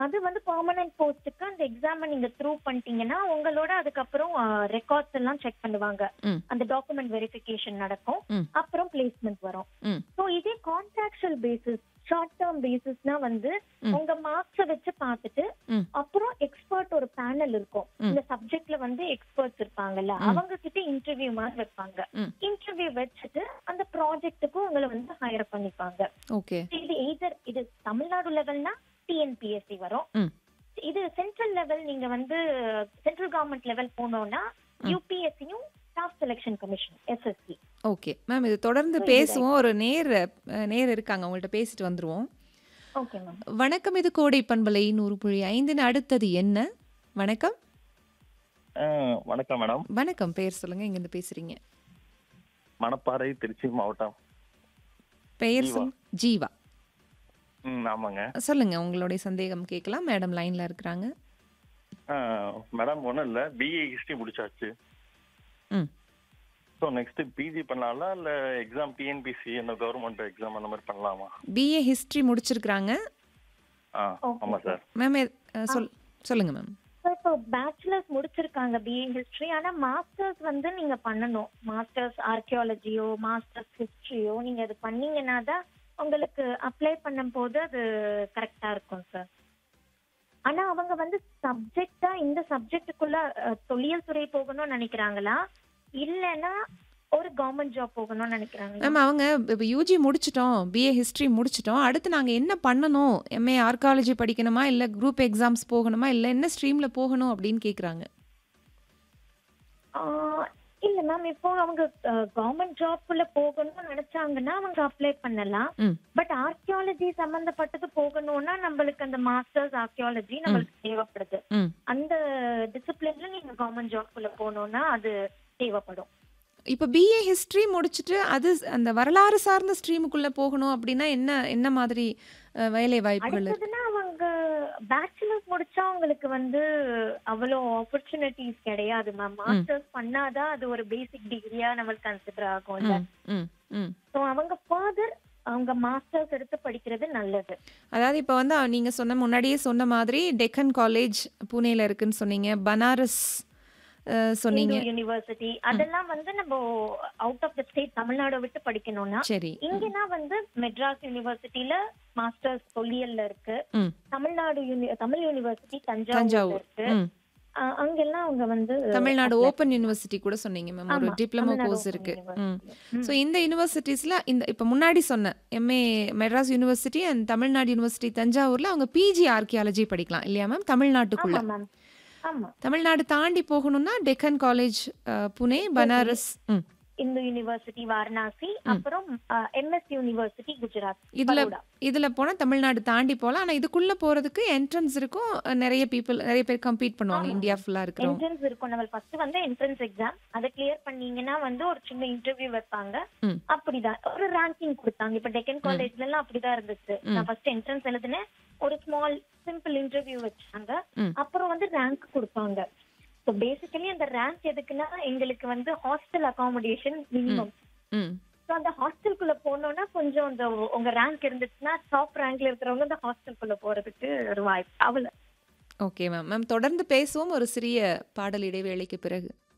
அது வந்து பெர்மனன்ட் போஸ்ட்டுக்கு அந்த எக்ஸாமை நீங்க த்ரூ பண்ணிட்டீங்கன்னா உங்களோட அதுக்கப்புறம் ரெக்கார்ட்ஸ் எல்லாம் செக் பண்ணுவாங்க ம். அந்த டாக்குமெண்ட் வெரிஃபிகேஷன் நடக்கும் ம். அப்புறம் பிளேஸ்மெண்ட் வரும் ம். ஸோ இதே கான்ட்ராக்சுவல் பேசிஸ் ஷார்ட் டேர்ம் பேசிஸ்னா வந்து ம். உங்க மார்க்ஸை வச்சு பார்த்துட்டு ம். அப்புறம் எக்ஸ்பர்ட் ஒரு பேனல் இருக்கும் ம். இந்த சப்ஜெக்ட்ல வந்து எக்ஸ்பர்ட்ஸ் இருப்பாங்கல்ல ம். அவங்க கிட்ட இன்டர்வியூ மாதிரி வைப்பாங்க ம். இன்டர்வியூ வச்சுட்டு அந்த ப்ராஜெக்ட்டுக்கும் உங்களை வந்து ஹையர் பண்ணிப்பாங்க ஓகே இது எய்தர் இது தமிழ்நாடு லெவல்னா டிஎன்பிஎஸ்சி வரும் ம். இது சென்ட்ரல் லெவல் நீங்க வந்து சென்ட்ரல் கவர்மெண்ட் லெவல் போனோம்னா யூபிஎஸ்சியும் staff selection commission SSC okay ma'am இது தொடர்ந்து புரியுது. பேசுவோம் ஒரு நேர் அஹ், நேர் இருக்காங்க அவங்கள்ட்ட பேசிட்டு வந்துருவோம் ஓகே மேம் வணக்கம் இது கோடை பண்பலை நூறு புள்ளி ஐந்துன்னு அடுத்தது என்ன வணக்கம் ஆ, வணக்கம் மேடம் வணக்கம் பேர் சொல்லுங்க இங்கிருந்து பேசுறீங்க மணப்பாறை திருச்சி மாவட்டம் பெயர் ஜீவா. சொல் ஜீவா ம் ஆமாங்க சொல்லுங்க உங்களுடைய சந்தேகம் கேட்கலாம் மேடம் லைன்ல இருக்கிறாங்க ஆ, மேடம் ஒன்றும் இல்லை பிஏ ஹிஸ்ட்ரி முடிச்சாச்சு ம் ஸோ நெக்ஸ்ட் பிஜி பண்ணலாம்ல இல்லை எக்ஸாம் டிஎன்பிசி அந்த கவர்மெண்ட் எக்ஸாம் அந்த மாதிரி பண்ணலாமா பிஏ ஹிஸ்டரி முடிச்சிருக்கிறாங்க ஆ Okay, ஆமாம் சார் மேம் சொல் சொல்லுங்க மேம் சார் இப்போ பேச்சுலர்ஸ் முடிச்சிருக்காங்க பிஏ ஹிஸ்டரி ஆனா மாஸ்டர்ஸ் வந்து நீங்க பண்ணணும் மாஸ்டர்ஸ் ஆர்கியாலஜியோ மாஸ்டர்ஸ் ஹிஸ்டரியோ நீங்க அது பண்ணீங்கன்னா தான் உங்களுக்கு அப்ளை பண்ணும்போது அது கரெக்டா இருக்கும் சார் ஆனா அவங்க வந்து சப்ஜெக்டா இந்த சப்ஜெக்டுக்குள்ள தொழில் துறை போகணும்னு நினைக்கிறாங்களா இல்லைன்னா ஒரு கவர்மெண்ட் ஜாப் போகணும்னு நினைக்கிறாங்களா மேம் அவங்க இப்போ யூஜி முடிச்சிட்டோம் பிஏ ஹிஸ்ட்ரி முடிச்சிட்டோம் அடுத்து நாங்கள் என்ன பண்ணணும் எம்ஏ ஆர்காலஜி படிக்கணுமா இல்லை குரூப் எக்ஸாம்ஸ் போகணுமா இல்லை என்ன ஸ்ட்ரீமில் போகணும் அப்படின்னு கேட்குறாங்க ஆஹ் இல்ல மேம் இப்போ அவங்க கவர்மெண்ட் ஜாப்ல போகணும்னு நினைச்சாங்கன்னா அவங்க அப்ளை பண்ணலாம் ம் பட் ஆர்கியாலஜி சம்பந்தப்பட்டது போகணும்னா நம்மளுக்கு அந்த மாஸ்டர்ஸ் ஆர்கியாலஜி நம்மளுக்கு தேவைப்படுது ம் அந்த டிசிப்ளின்ல நீங்க கவர்மெண்ட் ஜாப்குள்ள போகணும்னா அது தேவைப்படும் இப்போ பிஏ ஹிஸ்ட்ரி முடிச்சுட்டு அது அந்த வரலாறு சார்ந்த ஸ்ட்ரீமுக்குள்ளே போகணும் அப்படின்னா என்ன என்ன மாதிரி அஹ், வேலை வாய்ப்புகள் இருக்கு? அடுத்ததுன்னா அவங்க பேச்சுலர்ஸ் முடிச்சா அவங்களுக்கு வந்து அவ்வளோ ஆப்பர்ச்சுனிட்டிஸ் கிடையாது மேம் மாஸ்டர்ஸ் பண்ணாதான் அது ஒரு பேசிக் டிகிரியா நம்மளுக்கு கன்சிடர் ஆகும்ல ம் ம் ம் ஸோ அவங்க ஃபர்தர் அவங்க மாஸ்டர்ஸ் எடுத்து படிக்கிறது நல்லது அதாவது இப்போ வந்து நீங்கள் சொன்ன முன்னாடியே சொன்ன மாதிரி டெக்கன் காலேஜ் புனேல இருக்குன்னு சொன்னீங்க பனாரஸ் அஹ், சொன்னீங்க இந்து யூனிவர்சிட்டி அதெல்லாம் வந்து நம்ம out of the state Tamil Nadu விட்டு படிக்கணும்னா சரி இங்கன்னா வந்து மெட்ராஸ் யூனிவர்சிட்டியில மாஸ்டர்ஸ் தொல்லியல்ல இருக்கு ம் தமிழ்நாடு யூனி தமிழ் யூனிவர்சிட்டி தஞ்சாவூர்ல தஞ்சாவூர் இருக்கு ம் அஹ் அங்கெல்லாம் அவங்க வந்து தமிழ்நாடு ஓப்பன் யூனிவர்சிட்டி கூட சொன்னீங்க மேம் ஒரு ஆமா, டிப்ளமோ தமிழ்நாடு கோர்ஸ் Open இருக்கு University. ம் ஸோ இந்த யூனிவர்சிட்டிஸ்ல இந்த இப்போ முன்னாடி சொன்ன MA Madras university and Tamil Nadu university தஞ்சாவூர்ல அவங்க பிஜி ஆர்கியாலஜி படிக்கலாம் இல்லையா மேம் தமிழ்நாட்டுக்குள்ள ஆமா மேம் ஆமா தமிழ்நாடு தாண்டி போகணும்னா டெக்கன் காலேஜ் புனே பனாரஸ் ம் இந்து யூனிவர்சிட்டி வாரணாசி அப்புறம் எம்எஸ் யூனிவர்சிட்டி குஜராத் இதுல பரோடா. இதுல போனா தமிழ்நாடு தாண்டி போகலாம் ஆனா இதுக்குள்ள போறதுக்கு என்ட்ரன்ஸ் இருக்கும் அஹ், நிறைய பீப்புள் நிறைய பேர் கம்பீட் பண்ணுவாங்க இந்தியா ஃபுல்லா இருக்கிறவங்க என்ட்ரன்ஸ் இருக்கும் நம்ம ஃபர்ஸ்ட் வந்து என்ட்ரன்ஸ் எக்ஸாம் அதை கிளியர் பண்ணீங்கன்னா வந்து ஒரு சின்ன இன்டர்வியூ வைப்பாங்க ம் அப்படிதான் ஒரு ரேங்கிங் கொடுத்தாங்க இப்ப டெக்கன் காலேஜ்ல எல்லாம் அப்படிதான் இருந்துச்சு நான் ஃபர்ஸ்ட் என்ட்ரன்ஸ் எழுதினேன் ஒரு ஸ்மால் சிம்பிள் இன்டர்வியூ வச்சாங்க ம். அப்புறம் வந்து ரேங்க் கொடுப்பாங்க ஸோ பேசிக்கலி அந்த ரேங்க் எதுக்குன்னா எங்களுக்கு வந்து ஹாஸ்டல் அகாமடேஷன் மினிமம் ம் ஸோ அந்த ஹாஸ்டலுக்குள்ள போனோம்னா கொஞ்சம் அந்த உங்க ரேங்க் இருந்துச்சுன்னா டாப் ரேங்க்ல இருக்கிறவங்க அந்த ஹாஸ்டலுக்குள்ள போறதுக்கு ஒரு வாய்ப்பு அவ்வளவு ஓகே மேம் மேம் தொடர்ந்து பேசுவோம் ஒரு சிறிய பாடல் இடைவேளைக்கு பிறகு